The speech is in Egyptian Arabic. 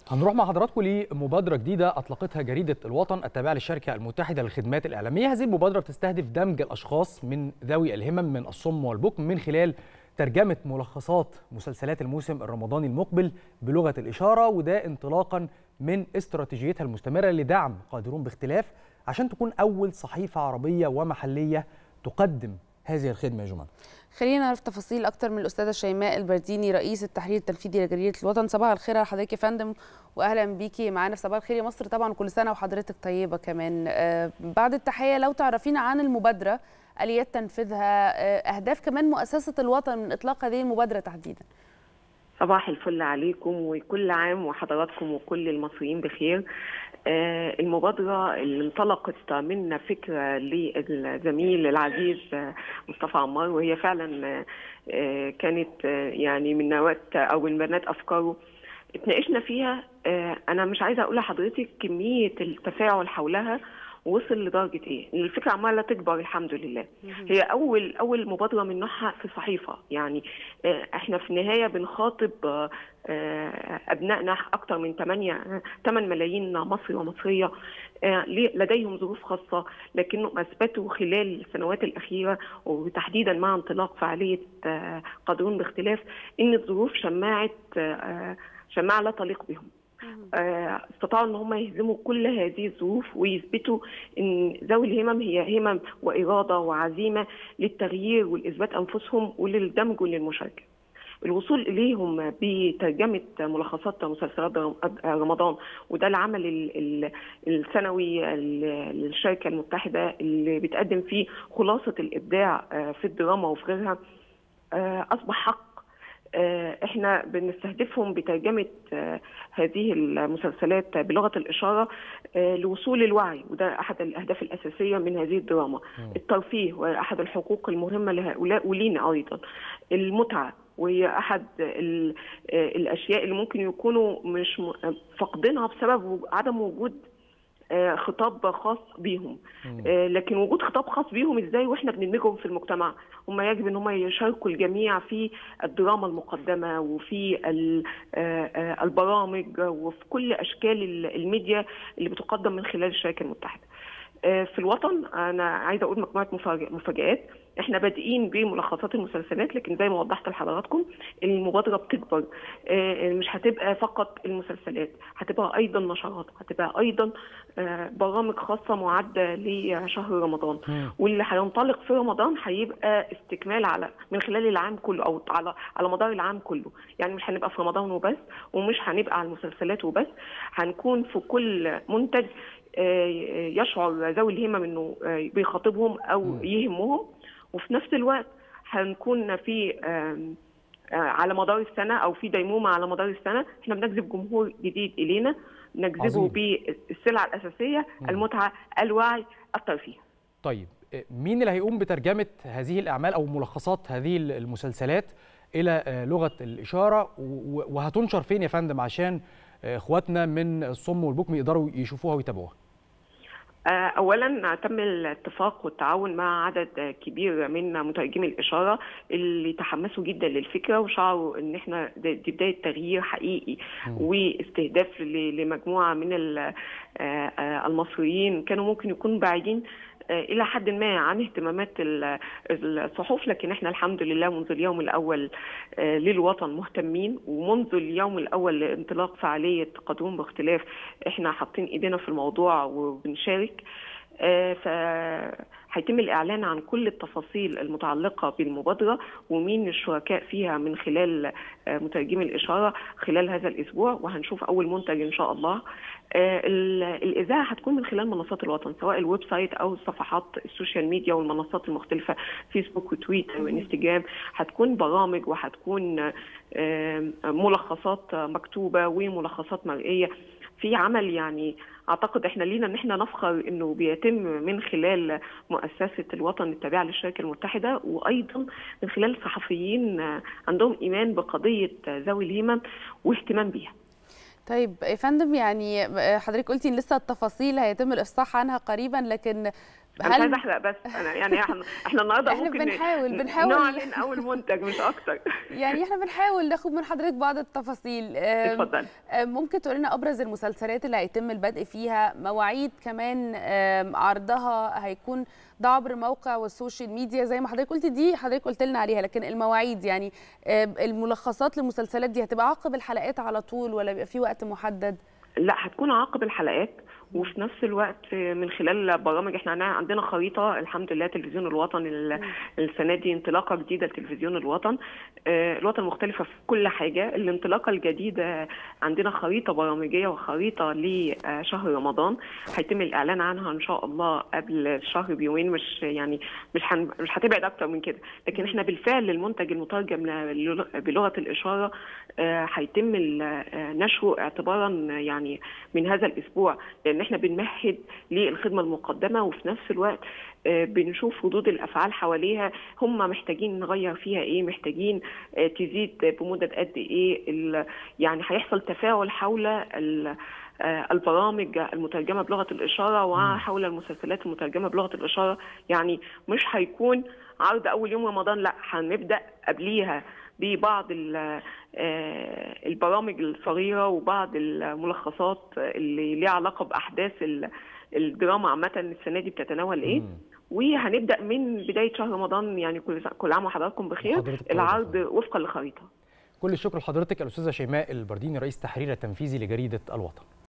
هنروح مع حضراتكم لمبادرة جديدة أطلقتها جريدة الوطن التابعة للشركة المتحدة للخدمات الإعلامية هذه المبادرة بتستهدف دمج الأشخاص من ذوي الهمم من الصم والبكم من خلال ترجمة ملخصات مسلسلات الموسم الرمضاني المقبل بلغة الإشارة وده انطلاقا من استراتيجيتها المستمرة لدعم قادرون باختلاف عشان تكون أول صحيفة عربية ومحلية تقدم هذه الخدمة يا جمال خلينا نعرف تفاصيل اكتر من الاستاذه شيماء البرديني رئيس التحرير التنفيذي لجريده الوطن صباح الخير على حضرتك يا فندم واهلا بيكي معانا في صباح الخير يا مصر طبعا كل سنه وحضرتك طيبه كمان آه بعد التحيه لو تعرفينا عن المبادره اليات تنفيذها آه اهداف كمان مؤسسه الوطن من اطلاق هذه المبادره تحديدا صباح الفل عليكم وكل عام وحضراتكم وكل المصريين بخير آه المبادرة اللي انطلقت من فكرة للزميل العزيز مصطفى عمار وهي فعلا آه كانت يعني من نواة أو من بنات أفكاره اتناقشنا فيها آه أنا مش عايزة أقول لحضرتك كمية التفاعل حولها وصل لدرجه ايه؟ الفكره عماله تكبر الحمد لله. هي اول اول مبادره من نوعها في صحيفه، يعني احنا في النهايه بنخاطب ابنائنا اكثر من 8 8 ملايين مصري ومصريه لديهم ظروف خاصه لكنهم اثبتوا خلال السنوات الاخيره وتحديدا مع انطلاق فعاليه قادرون باختلاف ان الظروف شماعه شماعه لا تليق بهم. استطاعوا ان هم يهزموا كل هذه الظروف ويثبتوا ان ذوي الهمم هي همم واراده وعزيمه للتغيير والاثبات انفسهم وللدمج وللمشاركه. الوصول اليهم بترجمه ملخصات مسلسلات رمضان وده العمل السنوي للشركه المتحده اللي بتقدم فيه خلاصه الابداع في الدراما وفي غيرها اصبح حق احنا بنستهدفهم بترجمه هذه المسلسلات بلغه الاشاره لوصول الوعي وده احد الاهداف الاساسيه من هذه الدراما الترفيه واحد الحقوق المهمه لهؤلاء ولينا ايضا المتعه وهي احد الاشياء اللي ممكن يكونوا مش فاقدينها بسبب عدم وجود خطاب خاص بيهم لكن وجود خطاب خاص بيهم ازاي واحنا بندمجهم في المجتمع هم يجب ان هم يشاركوا الجميع في الدراما المقدمه وفي البرامج وفي كل اشكال الميديا اللي بتقدم من خلال الشركه المتحده في الوطن انا عايزه اقول مجموعه مفاجات احنا بادئين بملخصات المسلسلات لكن زي ما وضحت لحضراتكم المبادره بتكبر مش هتبقى فقط المسلسلات هتبقى ايضا نشرات هتبقى ايضا برامج خاصه معده لشهر رمضان واللي هينطلق في رمضان هيبقى استكمال على من خلال العام كله او على على مدار العام كله يعني مش هنبقى في رمضان وبس ومش هنبقى على المسلسلات وبس هنكون في كل منتج يشعر ذوي الهمم انه بيخاطبهم او يهمهم وفي نفس الوقت هنكون في على مدار السنه او في ديمومه على مدار السنه احنا بنجذب جمهور جديد الينا نجذبه بالسلعه الاساسيه المتعه الوعي الترفيه طيب مين اللي هيقوم بترجمه هذه الاعمال او ملخصات هذه المسلسلات الى لغه الاشاره وهتنشر فين يا فندم عشان اخواتنا من الصم والبكم يقدروا يشوفوها ويتابعوها اولا تم الاتفاق والتعاون مع عدد كبير من مترجمي الاشاره اللي تحمسوا جدا للفكره وشعروا ان احنا دي بدايه تغيير حقيقي واستهداف لمجموعه من المصريين كانوا ممكن يكونوا بعيدين الى حد ما عن اهتمامات الصحف لكن احنا الحمد لله منذ اليوم الاول للوطن مهتمين ومنذ اليوم الاول لانطلاق فعاليه قادرون باختلاف احنا حاطين ايدينا في الموضوع وبنشارك ف هيتم الاعلان عن كل التفاصيل المتعلقه بالمبادره ومين الشركاء فيها من خلال مترجمي الاشاره خلال هذا الاسبوع وهنشوف اول منتج ان شاء الله الاذاعه هتكون من خلال منصات الوطن سواء الويب سايت او صفحات السوشيال ميديا والمنصات المختلفه فيسبوك وتويتر وانستجرام هتكون برامج وهتكون ملخصات مكتوبه وملخصات مرئيه في عمل يعني اعتقد احنا لينا ان احنا نفخر انه بيتم من خلال مؤسسه الوطن التابعه للشركه المتحده وايضا من خلال صحفيين عندهم ايمان بقضيه ذوي الهمم واهتمام بيها. طيب يا فندم يعني حضرتك قلتي ان لسه التفاصيل هيتم الافصاح عنها قريبا لكن انا مش هل- عايزه احرق بس انا يعني احنا احنا النهارده احنا ممكن بنحاول- ن- بنحاول. نعلن اول منتج مش اكتر يعني احنا بنحاول ناخد من حضرتك بعض التفاصيل أم، اتفضل أم، ممكن تقول لنا ابرز المسلسلات اللي هيتم البدء فيها مواعيد كمان أم، عرضها هيكون ده عبر موقع والسوشيال ميديا زي ما حضرتك قلت دي حضرتك قلت لنا عليها لكن المواعيد يعني أم، الملخصات للمسلسلات دي هتبقى عقب الحلقات على طول ولا بيبقى في وقت محدد لا هتكون عقب الحلقات وفي نفس الوقت من خلال برامج احنا عنا- عندنا خريطه الحمد لله تلفزيون الوطن ال- السنه دي انطلاقه جديده لتلفزيون الوطن آه، الوطن مختلفه في كل حاجه الانطلاقه الجديده عندنا خريطه برامجيه وخريطه لشهر رمضان هيتم الاعلان عنها ان شاء الله قبل الشهر بيومين مش يعني مش هن مش هتبعد اكتر من كده لكن احنا بالفعل المنتج المترجم ل- بلغه الاشاره آه، هيتم ال- آه، نشره اعتبارا يعني من هذا الاسبوع لان احنا بنمهد للخدمه المقدمه وفي نفس الوقت آه، بنشوف ردود الافعال حواليها هم محتاجين نغير فيها ايه محتاجين آه، تزيد بمدد قد ايه ال- يعني هيحصل تفاعل حول ال- آه، البرامج المترجمه بلغه الاشاره وحول المسلسلات المترجمه بلغه الاشاره يعني مش هيكون عرض اول يوم رمضان لا هنبدا قبليها ببعض ال- آه، البرامج الصغيره وبعض الملخصات اللي ليها علاقه باحداث ال- الدراما عامه السنه دي بتتناول ايه مم. وهنبدا من بدايه شهر رمضان يعني كل كل عام وحضراتكم بخير وحضرتك طيب يا العرض فندم. وفقا لخريطه كل الشكر لحضرتك الاستاذه شيماء البرديني رئيس التحرير التنفيذي لجريده الوطن